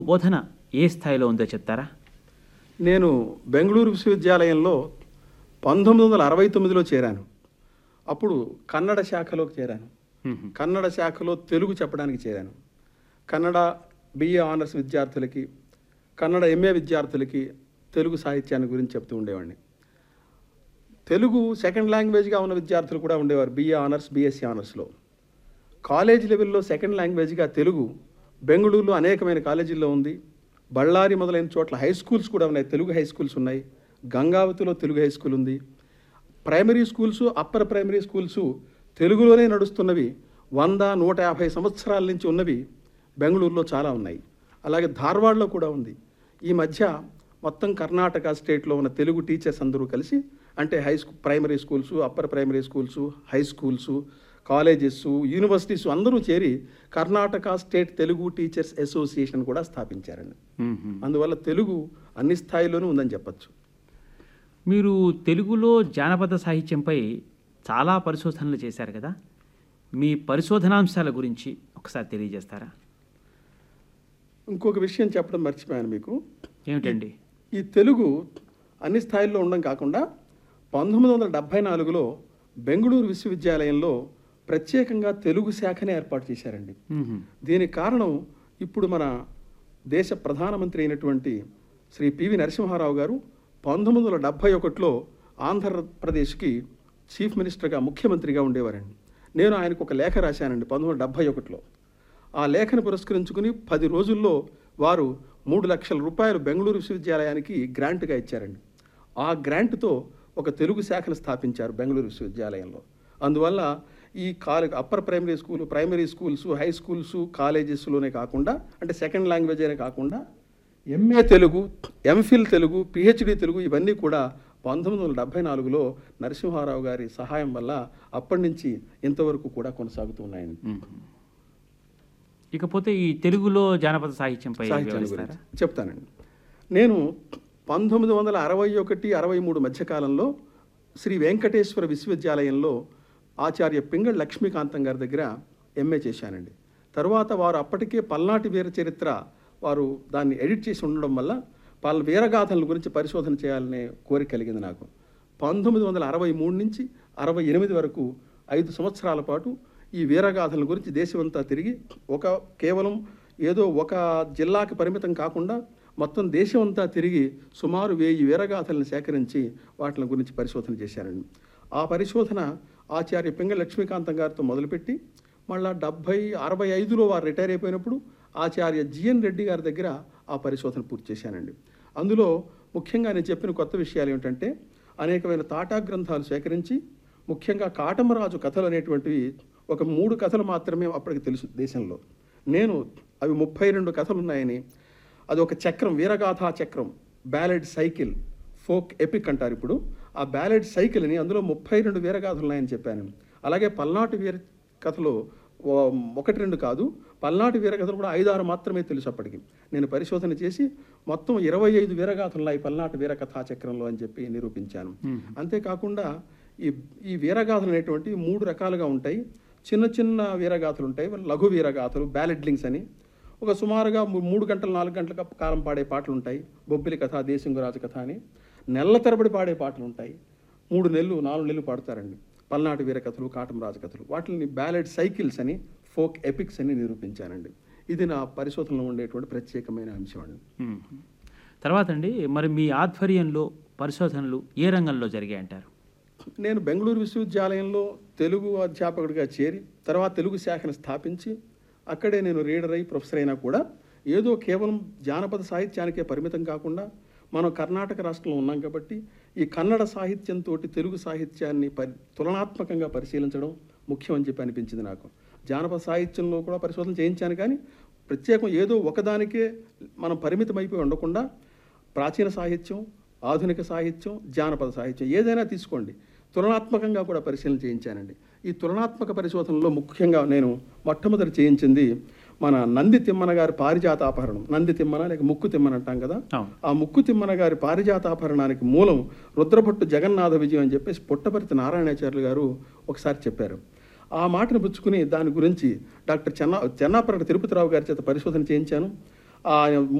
బోధన ఏ స్థాయిలో ఉందో చెప్తారా నేను బెంగళూరు విశ్వవిద్యాలయంలో పంతొమ్మిది వందల అరవై తొమ్మిదిలో చేరాను అప్పుడు కన్నడ శాఖలోకి చేరాను కన్నడ శాఖలో తెలుగు చెప్పడానికి చేరాను కన్నడ బిఏ ఆనర్స్ విద్యార్థులకి కన్నడ ఎంఏ విద్యార్థులకి తెలుగు సాహిత్యాన్ని గురించి చెప్తూ ఉండేవాడిని తెలుగు సెకండ్ లాంగ్వేజ్గా ఉన్న విద్యార్థులు కూడా ఉండేవారు బిఏ ఆనర్స్ బీఎస్సీ ఆనర్స్లో కాలేజ్ లెవెల్లో సెకండ్ లాంగ్వేజ్గా తెలుగు బెంగళూరులో అనేకమైన కాలేజీల్లో ఉంది బళ్ళారి మొదలైన చోట్ల హై స్కూల్స్ కూడా ఉన్నాయి తెలుగు హై స్కూల్స్ ఉన్నాయి గంగావతిలో తెలుగు హై స్కూల్ ఉంది primary schools upper primary schools తెలుగులోనే నడుస్తున్నవి వంద నూట యాభై సంవత్సరాల నుంచి ఉన్నవి బెంగళూరులో చాలా ఉన్నాయి అలాగే ధార్వాడలో కూడా ఉంది ఈ మధ్య మొత్తం కర్ణాటక స్టేట్లో ఉన్న తెలుగు టీచర్స్ అందరూ కలిసి అంటే high school primary schools upper primary schools high schools colleges universities అందరూ చేరి Karnataka state Telugu teachers association కూడా స్థాపించారండి అందువల్ల తెలుగు అన్ని స్థాయిలోనూ ఉందని చెప్పచ్చు మీరు తెలుగులో జానపద సాహిత్యంపై చాలా పరిశోధనలు చేశారు కదా మీ పరిశోధనాంశాల గురించి ఒకసారి తెలియజేస్తారా ఇంకొక విషయం చెప్పడం మర్చిపోయాను మీకు ఏమిటండి ఈ తెలుగు అన్ని స్థాయిల్లో ఉండడం కాకుండా పంతొమ్మిది వందల డెబ్భై నాలుగులో బెంగళూరు విశ్వవిద్యాలయంలో ప్రత్యేకంగా తెలుగు శాఖనే ఏర్పాటు చేశారండి మ్మ్. దీనికి కారణం ఇప్పుడు మన దేశ ప్రధానమంత్రి అయినటువంటి శ్రీ పివి నరసింహారావు గారు పంతొమ్మిది వందల డెబ్భై ఒకటిలో ఆంధ్రప్రదేశ్కి చీఫ్ మినిస్టర్గా ముఖ్యమంత్రిగా ఉండేవారండి నేను ఆయనకు ఒక లేఖ రాశానండి పంతొమ్మిది వందల డెబ్భై ఒకటిలో ఆ లేఖను పురస్కరించుకుని పది రోజుల్లో వారు మూడు లక్షల రూపాయలు బెంగళూరు విశ్వవిద్యాలయానికి గ్రాంట్గా ఇచ్చారండి ఆ గ్రాంట్తో ఒక తెలుగు శాఖను స్థాపించారు బెంగళూరు విశ్వవిద్యాలయంలో అందువల్ల ఈ college upper primary school primary schools high schools కాలేజెస్లోనే కాకుండా అంటే సెకండ్ లాంగ్వేజ్ అనే కాకుండా MA Telugu MPhil Telugu PhD Telugu ఇవన్నీ కూడా పంతొమ్మిది వందల డెబ్భై నాలుగులో నరసింహారావు గారి సహాయం వల్ల అప్పటి నుంచి ఇంతవరకు కూడా కొనసాగుతూ ఉన్నాయండి మ్మ్. ఇకపోతే ఈ తెలుగులో జానపద సాహిత్యంపై సాహిత్యాన్ని వివరిస్తారా గురించి చెప్తానండి నేను పంతొమ్మిది వందల అరవై ఒకటి అరవై మూడు మధ్యకాలంలో శ్రీ వెంకటేశ్వర విశ్వవిద్యాలయంలో ఆచార్య పింగళ్ లక్ష్మీకాంతం గారి దగ్గర ఎంఏ చేశానండి తర్వాత వారు అప్పటికే పల్నాటి వీర చరిత్ర వారు దాన్ని ఎడిట్ చేసి ఉండడం వల్ల పల్ వీరగాథల గురించి పరిశోధన చేయాలనే కోరిక కలిగింది నాకు పంతొమ్మిది వందల అరవై మూడు నుంచి అరవై ఎనిమిది వరకు ఐదు సంవత్సరాల పాటు ఈ వీరగాథల గురించి దేశమంతా తిరిగి ఒక కేవలం ఏదో ఒక జిల్లాకి పరిమితం కాకుండా మొత్తం దేశమంతా తిరిగి సుమారు వెయ్యి వీరగాథలను సేకరించి వాటి గురించి పరిశోధన చేశానండి ఆ పరిశోధన ఆచార్య పింగళ లక్ష్మీకాంతం గారితో మొదలుపెట్టి మళ్ళా డెబ్భై అరవై ఐదులో వారు రిటైర్ అయిపోయినప్పుడు ఆచార్య జిఎన్ రెడ్డి గారి దగ్గర ఆ పరిశోధన పూర్తి చేశానండి అందులో ముఖ్యంగా నేను చెప్పిన కొత్త విషయాలు ఏమిటంటే అనేకమైన తాటా గ్రంథాలు సేకరించి ముఖ్యంగా కాటమరాజు కథలు అనేటువంటివి ఒక మూడు కథలు మాత్రమే అప్పటికి తెలుసు దేశంలో నేను అవి ముప్పై రెండు కథలు ఉన్నాయని అది ఒక చక్రం వీరగాథా చక్రం బ్యాలెడ్ సైకిల్ ఫోక్ ఎపిక్ అంటారు ఇప్పుడు ఆ బ్యాలెడ్ సైకిల్ని అందులో ముప్పై రెండు వీరగాథలు ఉన్నాయని చెప్పాను అలాగే పల్నాటి వీర కథలో ఓ- ఒకటి రెండు కాదు పల్నాటి వీరగాథలు కూడా ఐదు ఆరు మాత్రమే తెలుసు అప్పటికి నేను పరిశోధన చేసి మొత్తం ఇరవై ఐదు వీరగాథలు ఉన్నాయి పల్నాటి వీరకథా చక్రంలో అని చెప్పి నిరూపించాను అంతేకాకుండా ఈ ఈ వీరగాథలు అనేటువంటివి మూడు రకాలుగా ఉంటాయి చిన్న చిన్న వీరగాథలు ఉంటాయి లఘు వీరగాథలు బ్యాలెడ్లింగ్స్ అని ఒక సుమారుగా మూ- మూడు గంటలు నాలుగు గంటల కాలం పాడే పాటలు ఉంటాయి బొబ్బిలి కథ దేశంగురాజు కథ అని నెలల తరబడి పాడే పాటలు ఉంటాయి మూడు నెలలు నాలుగు నెలలు పాడతారండి పల్నాటి వీర కథలు కాటమరాజు కథలు వాటిని బ్యాలెడ్ సైకిల్స్ అని ఫోక్ ఎపిక్స్ అని నిరూపించానండి ఇది నా పరిశోధనలో ఉండేటువంటి ప్రత్యేకమైన అంశం అండి మ్మ్. తర్వాత అండి మరి మీ ఆధ్వర్యంలో పరిశోధనలు ఏ రంగంలో జరిగాయంటారు నేను బెంగళూరు విశ్వవిద్యాలయంలో తెలుగు అధ్యాపకుడిగా చేరి తర్వాత తెలుగు శాఖను స్థాపించి అక్కడే నేను రీడర్ అయి ప్రొఫెసర్ అయినా కూడా ఏదో కేవలం జానపద సాహిత్యానికే పరిమితం కాకుండా మనం కర్ణాటక రాష్ట్రంలో ఉన్నాం కాబట్టి ఈ కన్నడ సాహిత్యంతో తెలుగు సాహిత్యాన్ని పరి తులనాత్మకంగా పరిశీలించడం ముఖ్యం అని చెప్పి అనిపించింది నాకు జానపద సాహిత్యంలో కూడా పరిశోధన చేయించాను కానీ ప్రత్యేకం ఏదో ఒకదానికే మనం పరిమితం అయిపోయి ఉండకుండా ప్రాచీన సాహిత్యం ఆధునిక సాహిత్యం జానపద సాహిత్యం ఏదైనా తీసుకోండి తులనాత్మకంగా కూడా పరిశీలన చేయించానండి ఈ తులనాత్మక పరిశోధనలో ముఖ్యంగా నేను మొట్టమొదటి చేయించింది మన నంది తిమ్మన గారి పారిజాతాపహరణం నంది తిమ్మన లేక ముక్కు తిమ్మన అంటాం కదా అవును ఆ ముక్కు తిమ్మన గారి పారిజాతాపహరణానికి మూలం రుద్రభట్టు జగన్నాథ విజయం అని చెప్పేసి పుట్టపర్తి నారాయణాచార్యులు గారు ఒకసారి చెప్పారు ఆ మాటను పుచ్చుకుని దాని గురించి డాక్టర్ చెన్నా చెన్నాపరగ తిరుపతిరావు గారి చేత పరిశోధన చేయించాను ఆ